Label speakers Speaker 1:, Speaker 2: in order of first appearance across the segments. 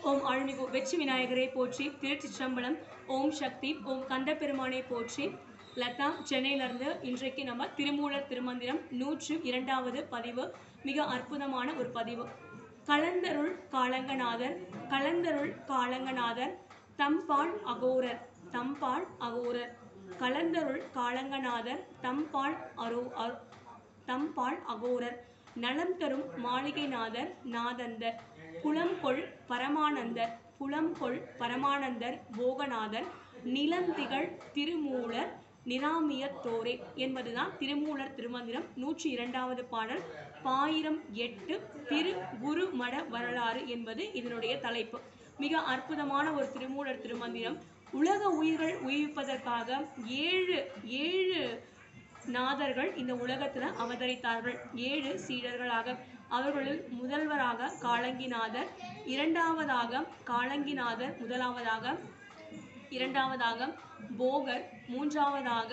Speaker 1: ஓம் அருள்மிகு வெற்றி விநாயகரை போற்றி திருச்சிற்றம்பலம் ஓம் சக்தி ஓம் கந்தபெருமானை போற்றி லதா சென்னையிலிருந்து இன்றைக்கு நம்ம திருமூலர் திருமந்திரம் நூற்று இரண்டாவது பதிவு மிக அற்புதமான ஒரு பதிவு கலந்தருள் காலங்கநாதர் கலந்தருள் காலங்கநாதர் தம்பாள் அகோரர் தம்பாள் அகோரர் கலந்தருள் காலங்கநாதர் தம்பாள் அரோ அரு- தம்பாள் அகோரர் நலம் தரும் மாளிகைநாதர் நாதந்தர் புலம்கொள் பரமானந்தர் புலம்கொள் பரமானந்தர் போகநாதர் நிலந்திகழ் திருமூலர் நிராமியத்தோரே என்பதுதான் திருமூலர் திருமந்திரம் நூற்றி இரண்டாவது பாடல் பாயிரம் எட்டு திரு குரு மட வரலாறு என்பது இதனுடைய தலைப்பு மிக அற்புதமான ஒரு திருமூலர் திருமந்திரம் உலக உயிர்கள் உயிர்ப்பதற்காக ஏழு ஏழு நாதர்கள் இந்த உலகத்துல அவதரித்தார்கள் ஏழு சீடர்களாக அவர்களில் முதல்வராக காலங்கிநாதர் இரண்டாவதாக காலங்கிநாதர் முதலாவதாக இரண்டாவதாக போகர் மூன்றாவதாக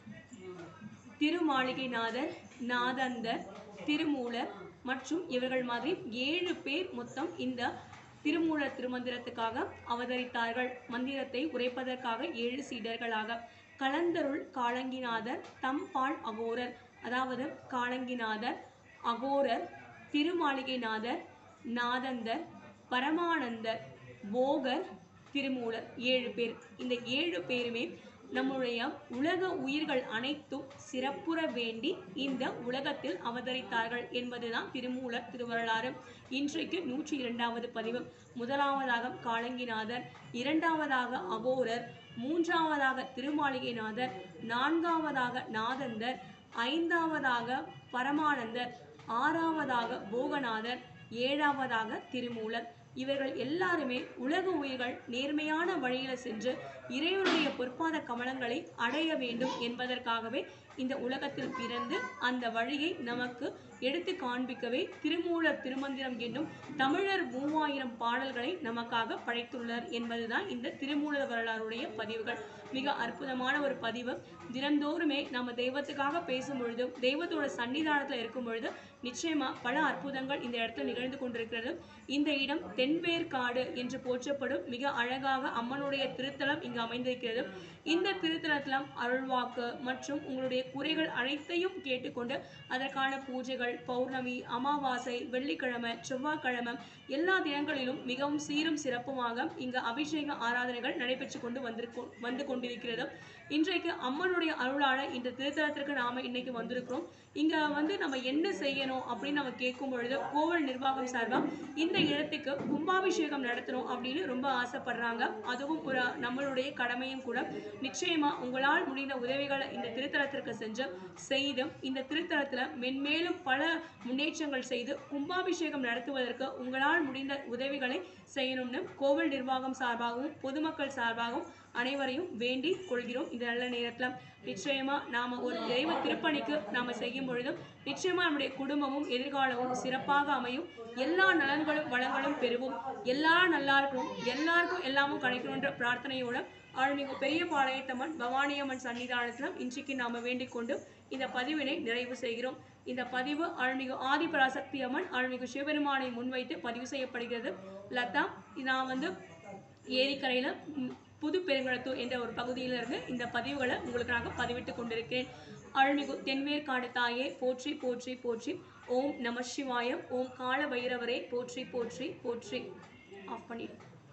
Speaker 1: திருமாளிகைநாதர் நாதந்தர் திருமூலர் மற்றும் இவர்கள் மாதிரி ஏழு பேர் மொத்தம் இந்த திருமூலர் திருமந்திரத்துக்காக அவதரித்தார்கள் மந்திரத்தை உரைப்பதற்காக ஏழு சீடர்களாக கலந்தருள் காலங்கிநாதர் தம்பாள் அகோரர் அதாவது காலங்கிநாதர் அகோரர் திருமாளிகைநாதர் நாதந்தர் பரமானந்தர் போகர் திருமூலர் ஏழு பேர் இந்த ஏழு பேருமே நம்முடைய உலக உயிர்கள் அனைத்தும் சிறப்புற வேண்டி இந்த உலகத்தில் அவதரித்தார்கள் என்பதுதான் திருமூலர் திருவரலாறு இன்றைக்கு நூற்றி இரண்டாவது பதிவு முதலாவதாக காலங்கிநாதர் இரண்டாவதாக அகோரர் மூன்றாவதாக திருமாளிகைநாதர் நான்காவதாக நாதந்தர் ஐந்தாவதாக பரமானந்தர் ஆறாவதாக போகநாதர் ஏழாவதாக திருமூலர் இவர்கள் எல்லாருமே உலக உயிர்கள் நேர்மையான வழியில சென்று இறைவனுடைய பொற்பாத கமலங்களை அடைய வேண்டும் என்பதற்காகவே இந்த உலகத்தில் பிறந்து அந்த வழியை நமக்கு எடுத்து காண்பிக்கவே திருமூலர் திருமந்திரம் என்னும் தமிழர் மூவாயிரம் பாடல்களை நமக்காக படைத்துள்ளார் என்பதுதான் இந்த திருமூலர் வரலாறுடைய பதிவுகள் மிக அற்புதமான ஒரு பதிவு தினந்தோறுமே நம்ம தெய்வத்துக்காக பேசும் பொழுது தெய்வத்தோட சன்னிதானத்தில் இருக்கும் பொழுது நிச்சயமா பல அற்புதங்கள் இந்த இடத்துல நிகழ்ந்து கொண்டிருக்கிறது இந்த இடம் தென்பேர்காடு என்று போற்றப்படும் மிக அழகாக அம்மனுடைய திருத்தலம் இங்கு அமைந்திருக்கிறது இந்த திருத்தலத்துல அருள்வாக்கு மற்றும் உங்களுடைய குறைகள் அனைத்தையும் கேட்டுக்கொண்டு அதற்கான பூஜைகள் பௌர்ணமி அமாவாசை வெள்ளிக்கிழமை செவ்வாய்க்கிழமை எல்லா தினங்களிலும் மிகவும் சீரும் சிறப்புமாக இங்கு அபிஷேக ஆராதனைகள் நடைபெற்று கொண்டு வந்திருக்கோம் வந்து கொண்டிருக்கிறது இன்றைக்கு அம்மனுடைய அருளால இந்த திருத்தலத்திற்கு நாம இன்னைக்கு வந்திருக்கிறோம் இங்க வந்து நம்ம என்ன செய்யணும் அப்படின்னு நம்ம கேட்கும் பொழுது கோவில் நிர்வாகம் சார்பா இந்த இடத்துக்கு கும்பாபிஷேகம் நடத்தணும் அப்படின்னு ரொம்ப ஆசைப்படுறாங்க அதுவும் ஒரு நம்மளுடைய கடமையும் கூட நிச்சயமா உங்களால் முடிந்த உதவிகளை இந்த திருத்தலத்திற்கு செஞ்சு செய்து இந்த திருத்தலத்துல மென்மேலும் பல முன்னேற்றங்கள் செய்து கும்பாபிஷேகம் நடத்துவதற்கு உங்களால் முடிந்த உதவிகளை செய்யணும்னு கோவில் நிர்வாகம் சார்பாகவும் பொதுமக்கள் சார்பாகவும் அனைவரையும் வேண்டி கொள்கிறோம் இந்த நல்ல நேரத்துல நிச்சயமா நாம ஒரு தெய்வ திருப்பணிக்கு நாம செய்யும் பொழுதும் நிச்சயமா நம்முடைய குடும்பமும் எதிர்காலமும் சிறப்பாக அமையும் எல்லா நலன்களும் வளங்களும் பெறுவோம் எல்லாரும் நல்லா இருக்கணும் எல்லாருக்கும் எல்லாமும் கிடைக்கணுன்ற பிரார்த்தனையோட அருள்மிகு பெரிய பாளையத்தம்மன் பவானியம்மன் சன்னிதானத்துல இன்றைக்கு நாம வேண்டிக் கொண்டு இந்த பதிவினை நிறைவு செய்கிறோம் இந்த பதிவு அருள்மிகு ஆதிபராசக்தி அம்மன் அருள்மிகு சிவபெருமானை முன்வைத்து பதிவு செய்யப்படுகிறது லதா நான் வந்து ஏரிக்கரையில ம், புது பெருங்குளத்தூர் என்ற ஒரு பகுதியில இருந்து இந்த பதிவுகளை உங்களுக்கு நாங்கள் பதிவிட்டு கொண்டிருக்கிறேன் அருள்மிகு தென்வேற்காடு தாயே போற்றி போற்றி போற்றி ஓம் நம சிவாயம் ஓம் கால பைரவரே போற்றி போற்றி போற்றி ஆஃப் பண்ணிடு